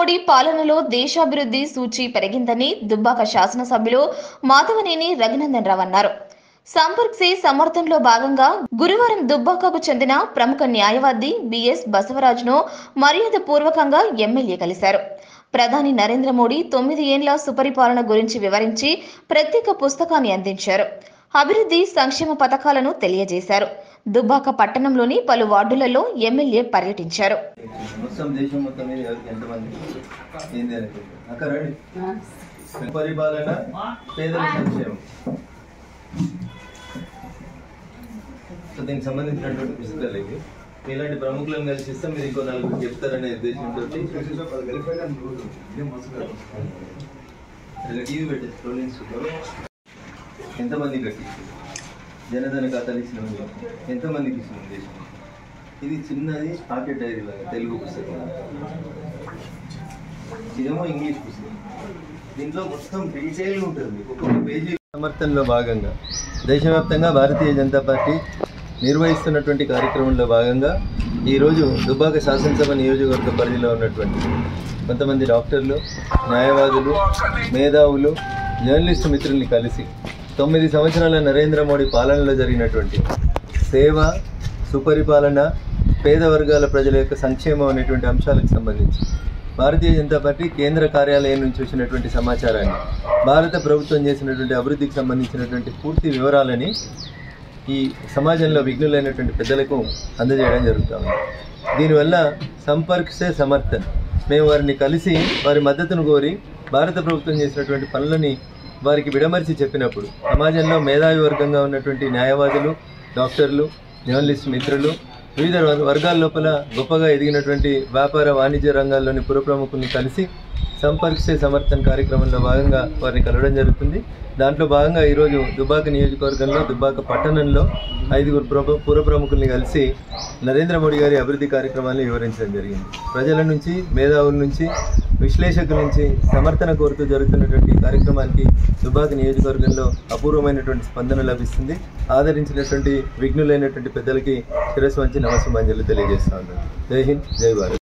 మోడీ పాలనలో దేశాభివృద్ధి సూచి పెరిగిందని దుబ్బాక శాసనసభ్యులు మాధవనేని రఘునందన్ రావు అన్నారు సంపర్క్ సే సమర్థంలో భాగంగా గురువారం దుబ్బాకకు చెందిన ప్రముఖ న్యాయవాది బిఎస్ బసవరాజును మర్యాద పూర్వకంగా ఎమ్మెల్యే కలిశారు ప్రధాని నరేంద్ర మోడీ తొమ్మిది ఏండ్ల సుపరిపాలన గురించి వివరించి ప్రత్యేక పుస్తకాన్ని అందించారు అభివృద్ధి సంక్షేమ పథకాలను తెలియజేశారు దుబ్బాక పట్టణంలోని పలు వార్డులలో ఎమ్మెల్యే పర్యటించారు మొత్తం దేశం మొత్తం మీద ఎవరికి ఎంతమంది ఏంది అనుకుంటారు అక్కడ రండి పరిపాలన పేదల సంక్షేమం సో దీనికి సంబంధించినటువంటి పుస్తకాలు ఇవి ఇలాంటి ప్రముఖులను కలిసి ఇస్తే మీరు ఇంకో నలుగురు చెప్తారనే ఉద్దేశంతో ఇలా టీవీ పెట్టేసి రోలింగ్ సూపర్ ఎంతమంది కట్టి జనధన ఖాతాలు ఇచ్చిన వాళ్ళు ఎంతమందికి ఇచ్చిన దేశం ఇది చిన్నది పాకెట్ డైరీ లాగా తెలుగు పుస్తకం ఇదేమో ఇంగ్లీష్ పుస్తకం దీంట్లో మొత్తం డీటెయిల్ ఉంటుంది ఒక్కొక్క పేజీ సమర్థనలో భాగంగా దేశవ్యాప్తంగా భారతీయ జనతా పార్టీ నిర్వహిస్తున్నటువంటి కార్యక్రమంలో భాగంగా ఈరోజు దుబ్బాక శాసనసభ నియోజకవర్గ పరిధిలో ఉన్నటువంటి కొంతమంది డాక్టర్లు న్యాయవాదులు మేధావులు జర్నలిస్టు మిత్రుల్ని కలిసి తొమ్మిది సంవత్సరాల నరేంద్ర మోడీ పాలనలో జరిగినటువంటి సేవ సుపరిపాలన పేద వర్గాల ప్రజల యొక్క సంక్షేమం అనేటువంటి అంశాలకు సంబంధించి భారతీయ జనతా పార్టీ కేంద్ర కార్యాలయం నుంచి వచ్చినటువంటి సమాచారాన్ని భారత ప్రభుత్వం చేసినటువంటి అభివృద్ధికి సంబంధించినటువంటి పూర్తి వివరాలని ఈ సమాజంలో విఘ్నులైనటువంటి పెద్దలకు అందజేయడం జరుగుతుంది దీనివల్ల సంపర్క్ సే సమర్థన్ మేము వారిని కలిసి వారి మద్దతును కోరి భారత ప్రభుత్వం చేసినటువంటి పనులని వారికి విడమర్చి చెప్పినప్పుడు సమాజంలో మేధావి వర్గంగా ఉన్నటువంటి న్యాయవాదులు డాక్టర్లు జర్నలిస్ట్ మిత్రులు వివిధ వర్గ- వర్గాల లోపల గొప్పగా ఎదిగినటువంటి వ్యాపార వాణిజ్య రంగాల్లోని పుర ప్రముఖుల్ని కలిసి సంపర్క్ సే సమర్థన్ కార్యక్రమంలో భాగంగా వారిని కలవడం జరుగుతుంది దాంట్లో భాగంగా ఈరోజు దుబ్బాక నియోజకవర్గంలో దుబ్బాక పట్టణంలో ఐదుగురు పుర పుర ప్రముఖుల్ని కలిసి నరేంద్ర మోడీ గారి అభివృద్ధి కార్యక్రమాలను వివరించడం జరిగింది ప్రజల నుంచి మేధావుల నుంచి విశ్లేషకుల నుంచి సమర్థన కోరుతూ జరుగుతున్నటువంటి ఈ కార్యక్రమానికి దుబ్బాక నియోజకవర్గంలో అపూర్వమైనటువంటి స్పందన లభిస్తుంది ఆదరించినటువంటి విఘ్నులైనటువంటి పెద్దలకి శిరస్సు వంచి నమస్సుమాంజలు తెలియజేస్తా ఉన్నాను జై హింద్ జై భారత్